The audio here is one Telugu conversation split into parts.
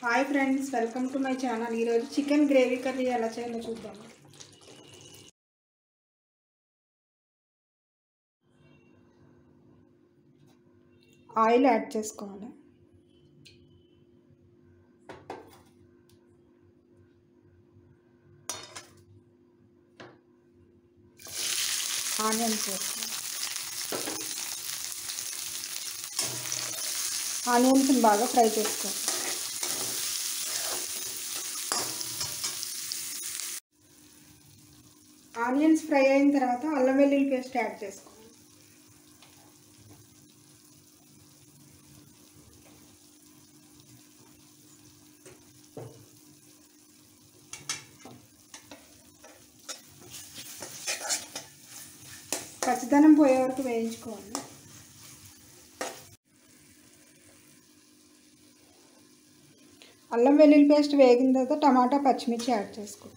hi friends welcome to my channel ఈరోజు చికెన్ గ్రేవీ కర్రీ ఎలా చేయాలో చూద్దాం ఆయిల్ యాడ్ చేసుకోవాలి ఆనియన్స్ వేసుకోవాలి ఆనియన్స్ని బాగా ఫ్రై చేసుకోవాలి ఆనియన్స్ ఫ్రై అయిన తర్వాత అల్లం వెల్లుల్లి పేస్ట్ యాడ్ చేసుకోవాలి పచ్చిదనం పోయే వరకు వేయించుకోవాలి అల్లం వెల్లుల్లి పేస్ట్ వేగిన తర్వాత టమాటా పచ్చిమిర్చి యాడ్ చేసుకోవాలి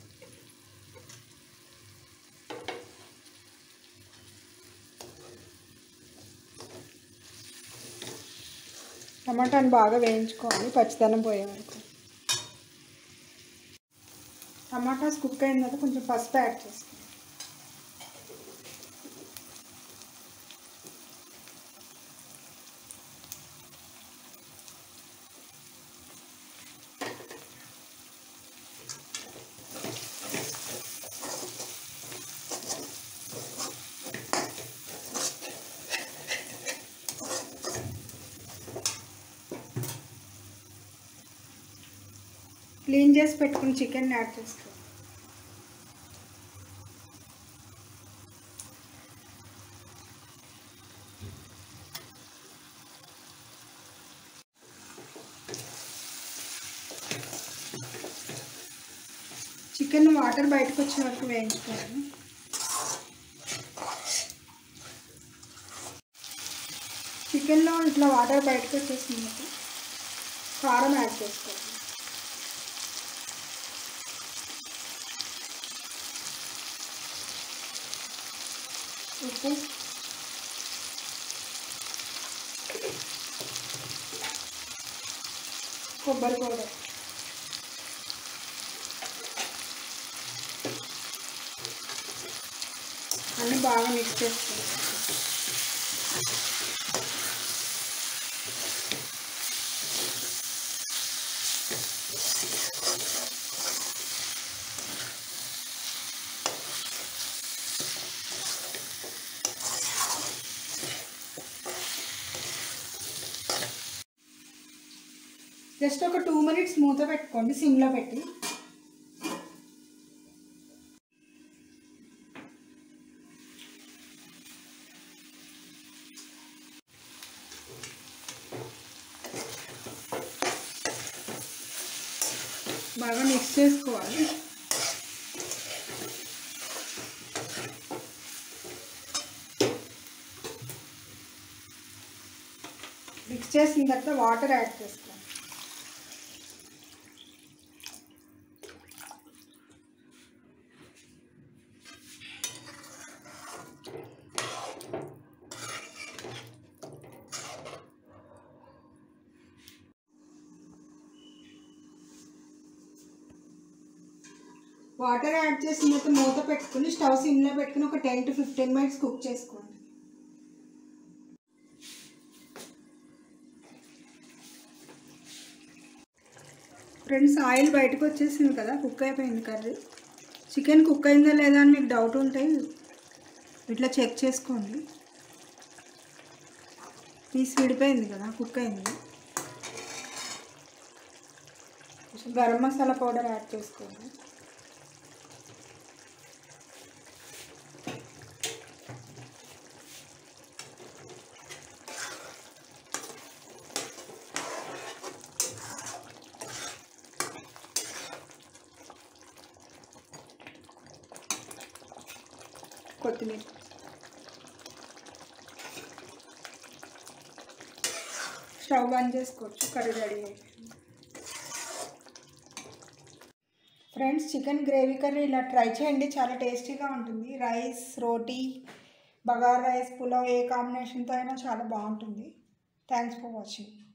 టమాటాని బాగా వేయించుకోవాలి పచ్చిదనం పోయే వరకు టమాటాస్ కుక్ అయిన తర్వాత కొంచెం పసుపు యాడ్ చేసుకోవాలి క్లీన్ చేసి పెట్టుకుని చికెన్ యాడ్ చేసుకోవాలి చికెన్ వాటర్ బయటకు వచ్చే వరకు వేయించుకోవాలి చికెన్లో ఇట్లా వాటర్ బయటకు వచ్చేసింది కారం యాడ్ చేసుకోవాలి ఉప్పు కొబ్బరి పౌడర్ అన్నీ బాగా మిక్స్ చేసుకోవాలి జస్ట్ ఒక టూ మినిట్స్ మూత పెట్టుకోండి సిమ్లో పెట్టి బాగా మిక్స్ చేసుకోవాలి మిక్స్ చేసిన తర్వాత వాటర్ యాడ్ చేసుకోవాలి వాటర్ యాడ్ చేసిన తర్వాత మూత పెట్టుకుని స్టవ్ సిమ్లో పెట్టుకుని ఒక ten to fifteen minutes cook చేసుకోండి ఫ్రెండ్స్ ఆయిల్ బయటకు వచ్చేసింది కదా కుక్ అయిపోయింది కర్రీ చికెన్ కుక్ అయిందా లేదా అని మీకు డౌట్ ఉంటే ఇట్లా చెక్ చేసుకోండి పీస్ విడిపోయింది కదా కుక్ అయింది కొంచెం గరం మసాలా పౌడర్ యాడ్ చేసుకోండి కొత్తిమీర స్టవ్ బంద్ చేసుకోవచ్చు కర్రీ రెడీ అయిపోయింది ఫ్రెండ్స్ చికెన్ గ్రేవీ కర్రీ ఇలా ట్రై చేయండి చాలా టేస్టీగా ఉంటుంది రైస్ రోటీ బగార్ రైస్ పులావ్ ఏ కాంబినేషన్తో అయినా చాలా బాగుంటుంది థ్యాంక్స్ ఫర్ వాచింగ్